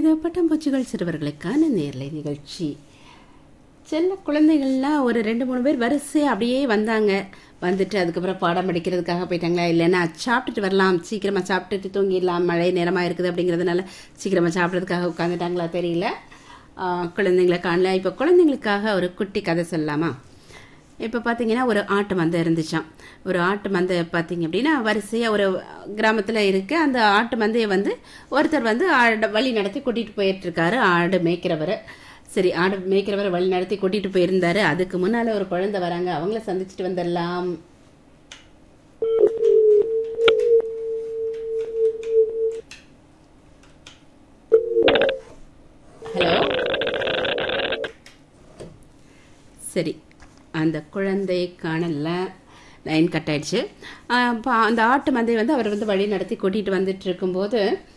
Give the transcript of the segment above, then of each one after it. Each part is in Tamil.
இது பட்டாம்பூச்சிகள் சிறுவர்களுக்கான நேர்லை நிகழ்ச்சி செல்ல குழந்தைகள்லாம் ஒரு ரெண்டு மூணு பேர் வரிசையாக அப்படியே வந்தாங்க வந்துட்டு அதுக்கப்புறம் பாடம் படிக்கிறதுக்காக போயிட்டாங்களா இல்லைன்னா சாப்பிட்டுட்டு வரலாம் சீக்கிரமாக சாப்பிட்டுட்டு தூங்கிடலாம் மழை நேரமாக இருக்குது அப்படிங்கிறதுனால சீக்கிரமாக சாப்பிட்றதுக்காக உட்காந்துட்டாங்களா தெரியல ஆ, குழந்தைங்களை காணல இப்போ குழந்தைங்களுக்காக ஒரு குட்டி கதை சொல்லலாமா இப்போ பார்த்தீங்கன்னா ஒரு ஆட்டு மந்தை இருந்துச்சாம் ஒரு ஆட்டு மந்தை பார்த்தீங்க அப்படின்னா வரிசையாக ஒரு கிராமத்தில் இருக்கு அந்த ஆட்டு மந்தையை வந்து ஒருத்தர் வந்து ஆடு வழி நடத்தி கூட்டிகிட்டு போயிட்டு இருக்காரு ஆடு மேய்க்கிறவர் சரி ஆடு மேய்க்கிறவர் வழி நடத்தி கூட்டிகிட்டு போயிருந்தாரு அதுக்கு முன்னால் ஒரு குழந்தை வராங்க அவங்கள சந்திச்சுட்டு வந்துடலாம் ஹலோ சரி அந்த குழந்தை காணல லைன் கட் ஆயிடுச்சு ஆஹ் அப்ப அந்த ஆட்டு மந்தை வந்து அவர் வந்து வழி நடத்தி கூட்டிட்டு வந்துட்டு இருக்கும்போது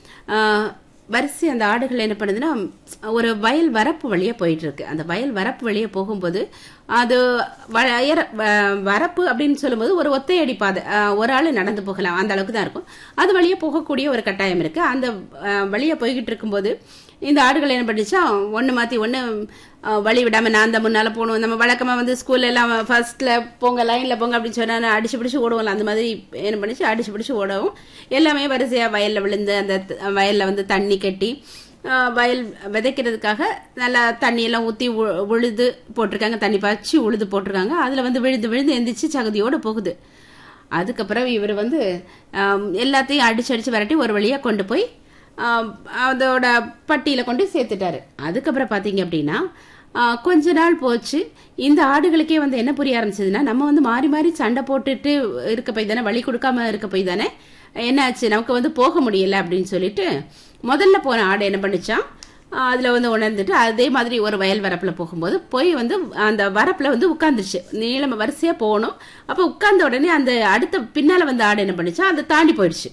ஆஹ் வரிசை அந்த ஆடுகள் என்ன பண்ணுதுன்னா ஒரு வயல் வரப்பு வழியா போயிட்டு இருக்கு அந்த வயல் வரப்பு வழியா போகும்போது அது வயர வ- வரப்பு அப்படின்னு சொல்லும்போது ஒரு ஒத்தையடி பாதை ஆஹ் ஒரு ஆள் நடந்து போகலாம் அந்த அளவுக்கு தான் இருக்கும் அது வழியா போகக்கூடிய ஒரு கட்டாயம் இருக்கு அந்த ஆஹ் வழியா போய்கிட்டு இருக்கும்போது இந்த ஆடுகள் என்ன பண்ணிச்சா ஒன்று மாற்றி ஒன்று வழி விடாமல் நான் அந்த முன்னால் போகணும் நம்ம வழக்கமாக வந்து ஸ்கூல்ல எல்லாம் ஃபர்ஸ்ட்ல போங்க லைனில் போங்க அப்படின்னு சொன்னா அடிச்சு பிடிச்சி ஓடுவோம்ல அந்த மாதிரி என்ன பண்ணிச்சு அடிச்சு பிடிச்சி ஓடவும் எல்லாமே வரிசையாக வயலில் விழுந்து அந்த வயலில் வந்து தண்ணி கட்டி ஆஹ் வயல் விதைக்கிறதுக்காக நல்லா தண்ணியெல்லாம் ஊற்றி உழுது போட்டிருக்காங்க தண்ணி பாய்ச்சி உழுது போட்டிருக்காங்க அதில் வந்து விழுந்து விழுந்து எந்திரிச்சு சகதியோடு போகுது அதுக்கப்புறம் இவர் வந்து ஆம், எல்லாத்தையும் அடிச்சு அடிச்சு விரட்டி ஒரு வழியாக கொண்டு போய் ஆம், அதோட பட்டியில் கொண்டு சேர்த்துட்டாரு அதுக்கப்புறம் பார்த்தீங்க அப்படின்னா ஆ, கொஞ்ச நாள் போச்சு இந்த ஆடுகளுக்கே வந்து என்ன புரிய ஆரம்பிச்சதுன்னா நம்ம வந்து மாறி மாறி சண்டை போட்டுட்டு இருக்க போய் தானே வழி கொடுக்காம இருக்க போய் தானே என்னாச்சு நமக்கு வந்து போக முடியல அப்படின்னு சொல்லிட்டு முதல்ல போன ஆடு என்ன பண்ணுச்சான் ஆஹ் அதுல வந்து உணர்ந்துட்டு அதே மாதிரி ஒரு வயல் வரப்புல போகும்போது போய் வந்து அந்த வரப்புல வந்து உட்கார்ந்துருச்சு நீளம் வரிசையா போகணும் அப்ப உட்கார்ந்த உடனே அந்த அடுத்த பின்னால வந்த ஆடு என்ன பண்ணுச்சா அதை தாண்டி போயிடுச்சு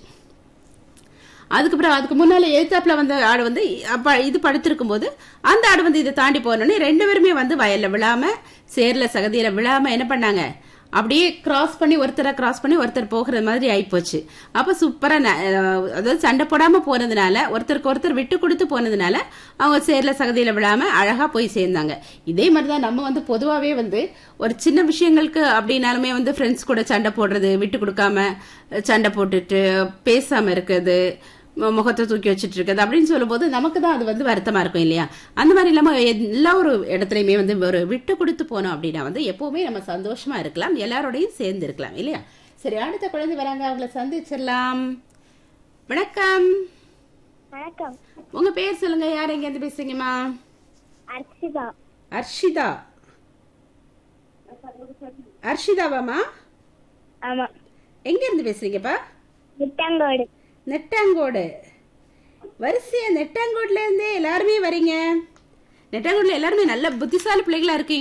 அதுக்கப்புறம் அதுக்கு முன்னால எழுத்தாப்புல வந்த ஆடு வந்து அப்ப இது படுத்திருக்கும் போது அந்த ஆடு வந்து இதை தாண்டி போனோடனே ரெண்டு பேருமே வந்து வயல்ல விழாம சேர்ல சகதியில விழாம என்ன பண்ணாங்க அப்படியே கிராஸ் பண்ணி ஒருத்தரை கிராஸ் பண்ணி ஒருத்தர் போகிற மாதிரி ஆயிப்போச்சு அப்ப சூப்பரா ந- அஹ் அதாவது சண்டை போடாம போனதுனால ஒருத்தருக்கு ஒருத்தர் விட்டு கொடுத்து போனதுனால அவங்க சேர்ல சகதியில விழாம அழகா போய் சேர்ந்தாங்க இதே மாதிரிதான் நம்ம வந்து பொதுவாவே வந்து ஒரு சின்ன விஷயங்களுக்கு அப்படின்னாலுமே வந்து ஃப்ரெண்ட்ஸ் கூட சண்டை போடுறது விட்டு கொடுக்காம சண்டை போட்டுட்டு பேசாம இருக்கிறது மு- முகத்தை தூக்கி வச்சுட்டு இருக்குது அப்படின்னு சொல்லும்போது நமக்கு தான் அது வந்து வருத்தமா இருக்கும் இல்லையா அந்த மாதிரி இல்லாம எல்லா ஒரு இடத்துலயுமே வந்து ஒரு விட்டு கொடுத்து போனோம் அப்படின்னா வந்து எப்பவுமே நம்ம சந்தோஷமா இருக்கலாம் எல்லாரோடையும் சேர்ந்து இருக்கலாம் இல்லையா சரி அடுத்த குழந்தை வராங்க அவங்கள சந்திச்சிடலாம் வணக்கம் வணக்கம் உங்க பேர் சொல்லுங்க யார் எங்க இருந்து பேசுறீங்கம்மா அர்ச்சிதா அர்ஷிதா அர்ஷிதாவாமா ஆமா எங்க இருந்து பேசுறீங்கப்பா முட்டங்கோடு நெட்டாங்கோடு வரிசையா நெட்டாங்கோட்ல இருந்தே எல்லாருமே வரீங்க நெட்டாங்கோட்ல எல்லாருமே நல்ல புத்திசாலி பிள்ளைகளா இருக்கீங்க